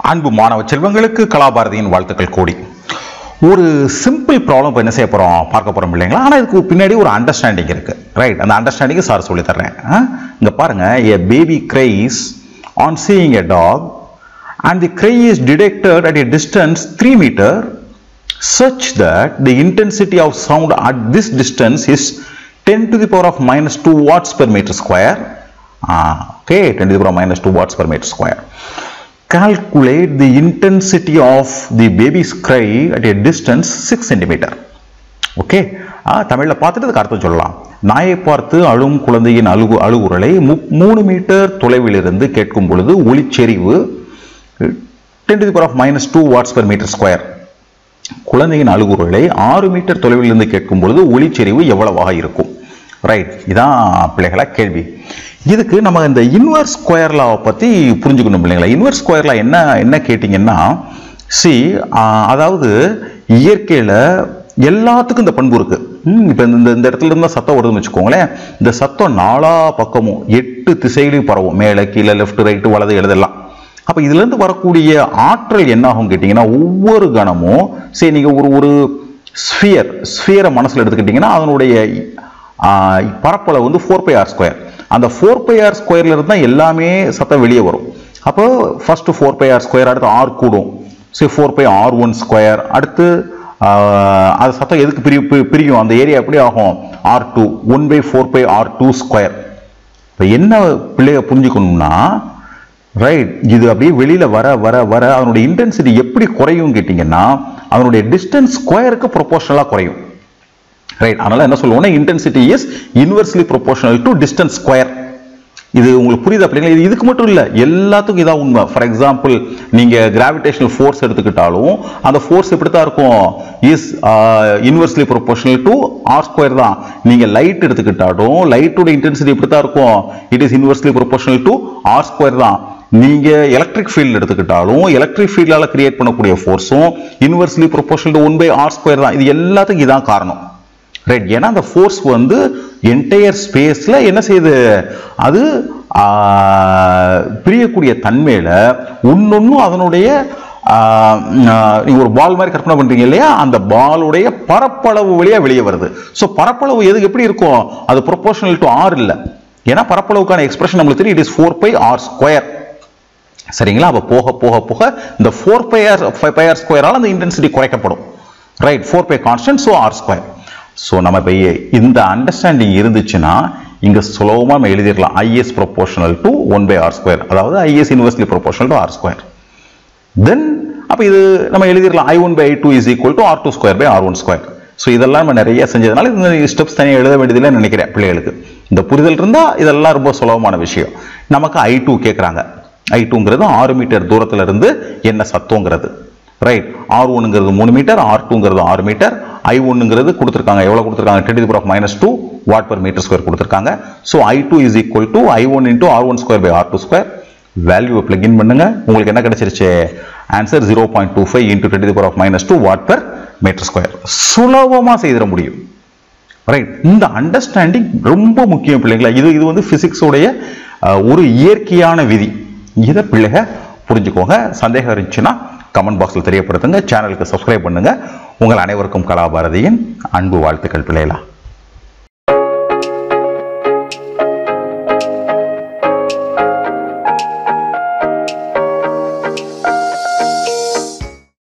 அன்பு மாணவ செல்வங்களுக்கு கலாபாரதியின் வாழ்த்துக்கள் கூடி ஒரு சிம்பிள் ப்ராப்ளம் இப்போ என்ன செய்ய போகிறோம் பார்க்க போகிறோம் இல்லைங்களா ஆனால் இதுக்கு பின்னாடி ஒரு அண்டர்ஸ்டாண்டிங் இருக்குது ரைட் அந்த அண்டர்ஸ்டாண்டிங் சார் சொல்லி தர்றேன் இங்கே பாருங்க a baby cries on seeing a dog and the cry is detected at a distance 3 meter such that the intensity of sound at this distance is 10 to the power of minus 2 watts per meter square. Ah, okay, 10 to the power of minus 2 watts per meter square. Calculate the intensity of the baby's cry at a distance 6 centimeter. Okay தமிழில் பார்த்துட்டு அதுக்கு அர்த்தம் சொல்லலாம் நாயை பார்த்து அழும் குழந்தையின் அழுகு அழுகுரலை மு மூணு மீட்டர் தொலைவிலிருந்து கேட்கும் பொழுது ஒளிச்செறிவு ten to the power of minus two watts per metre square குழந்தையின் அழுகுரலை ஆறு மீட்டர் தொலைவிலிருந்து கேட்கும் பொழுது ஒளிச்செறிவு எவ்வளவாக இருக்கும் ரைட் இதான் பிள்ளைகளா கேள்வி இதுக்கு நம்ம இந்த இன்வர்ஸ் ஸ்கொயர் லாவை பற்றி புரிஞ்சுக்கணும் பிள்ளைங்களா இன்வர்ஸ் ஸ்கொயர் லா என்ன என்ன கேட்டிங்கன்னா சி அதாவது இயற்கையில் எல்லாத்துக்கும் இந்த பண்பு இருக்கு ம், இப்ப இந்த இந்த இடத்துல இருந்தா சத்தம் வருதுன்னு வச்சுக்கோங்களேன் இந்த சத்தம் நாலா பக்கமும் எட்டு திசையிலையும் பரவும் மேலே கீழே லெஃப்ட் ரைட்டு வலது எழுதலாம் அப்ப இதுல இருந்து வரக்கூடிய ஆற்றல் என்ன ஆகும் கேட்டீங்கன்னா ஒவ்வொரு கணமும் சரி நீங்க ஒரு ஒரு ஸ்பியர் ஸ்பியரை மனசுல எடுத்துக்கிட்டீங்கன்னா அதனுடைய ஆஹ், பரப்பளவு வந்து ஃபோர் பை ஆர் ஸ்கொயர் அந்த ஃபோர் பை ஆர் ஸ்கொயர்ல இருந்து தான் எல்லாமே சத்தம் வெளியே வரும் அப்போ first four pi r square அடுத்து ஆர் கூடும் சரி four pi r one square அடுத்து ஆஹ், அது சத்தம் எதுக்கு பிரி பி- பிரியும் அந்த ஏரியா எப்படி ஆகும் r two one by four pi r two square இப்போ என்ன பிள்ளைய புரிஞ்சுக்கணும்னா ரைட் இது அப்படியே வெளியில வர வர வர அதனுடைய இன்டென்சிட்டி எப்படி குறையும் கேட்டிங்கன்னா அதனுடைய டிஸ்டன்ஸ் ஸ்கொயருக்கு ப்ரொபோஷனலாக குறையும் ரைட் அதனால என்ன சொல்லுவோம்னா intensity is inversely proportional to distance square இது உங்களுக்கு புரியுதா அப்படிங்களா இது இதுக்கு மட்டும் இல்லை எல்லாத்துக்கும் இதான் உண்மை ஃபார் எக்ஸாம்பிள் நீங்க கிராவிடேஷனல் ஃபோர்ஸ் எடுத்துக்கிட்டாலும் அந்த ஃபோர்ஸ் எப்படி தான் இருக்கும் is inversely proportional to r square தான் நீங்க லைட் எடுத்துக்கிட்டாலும் லைட்டோட இன்டென்சிட்டி எப்படி தான் இருக்கும் it is inversely proportional to r square தான் நீங்க எலக்ட்ரிக் ஃபீல்டு எடுத்துக்கிட்டாலும் எலக்ட்ரிக் ஃபீல்டால கிரியேட் பண்ணக்கூடிய ஃபோர்ஸும் inversely proportional to one by r square தான் இது எல்லாத்துக்கும் இதான் காரணம் ரைட் ஏன்னா அந்த ஃபோர்ஸ் வந்து என்டையர் ஸ்பேஸ்ல என்ன செய்யுது அது ஆஹ், பிரியக்கூடிய தன்மையில ஒன்னொன்னும் அதனுடைய ஆஹ், ஆஹ், நீங்க ஒரு பால் மாதிரி கற்பனை பண்றீங்க இல்லையா அந்த பாலுடைய பரப்பளவு வழியா வெளியே வருது ஸோ பரப்பளவு எது எப்படி இருக்கும் அது ப்ரொபோஷனல் டு ஆர் இல்லை ஏன்னா பரப்பளவுக்கான எக்ஸ்பிரஷன் நம்மளுக்கு தெரியும் it is four pi r square சரிங்களா அப்போ போக போக போக இந்த four pi r five pi r ஸ்கொயரால் அந்த இன்டென்சிட்டி குறைக்கப்படும் right four pi constant so r square so நம்ம இப்போ இந்த அண்டர்ஸ்டாண்டிங் இருந்துச்சுன்னா இங்க சுலபமாக நம்ம எழுதிடலாம் I is proportional to one by r square அதாவது I is inversely proportional to r square then அப்போ இது நம்ம எழுதிடலாம் I one by I two is equal to R two square by r one square so இதெல்லாம் நம்ம நிறைய செஞ்சதுனால இந்த ஸ்டெப்ஸ் தனியாக எழுத வேண்டியதில்லை நினைக்கிறேன் பிள்ளைகளுக்கு இந்த புரிதல் இருந்தால் இதெல்லாம் ரொம்ப சுலபமான விஷயம் நமக்கு ஐ டூ கேட்குறாங்க ஐ டூங்கிறது ஆறு மீட்டர் தூரத்துல இருந்து என்ன சத்தங்கிறது ரைட் ஆர் ஒன்னுங்கிறது மூணு மீட்டர் ஆர் டூங்கிறது ஆறு மீட்டர் ஐ ஒன்னுங்கிறது கொடுத்துருக்காங்க எவ்வளோ கொடுத்துருக்காங்க ten power of minus two watt per metre square கொடுத்துருக்காங்க so I two is equal to I one into r one square by r two square வேல்யூவை பிளக்இன் பண்ணுங்க உங்களுக்கு என்ன கிடைச்சிருச்சு answer zero point two five into ten power of minus two watt per metre square சுலபமாக செய்திட முடியும் right இந்த understanding ரொம்ப முக்கியம் பிள்ளைங்களா இது இது வந்து பிசிக்ஸோடைய ஒரு இயற்கையான விதி இதை பிள்ளைங்க புரிஞ்சுக்கோங்க சந்தேகம் இருந்துச்சுன்னா கமெண்ட் பாக்ஸில் தெரியப்படுத்துங்க சேனலுக்கு சப்ஸ்கிரைப் பண்ணுங்க உங்கள் அனைவருக்கும் கலாபாரதியின் அன்பு வாழ்த்துக்கள் பிள்ளைகளா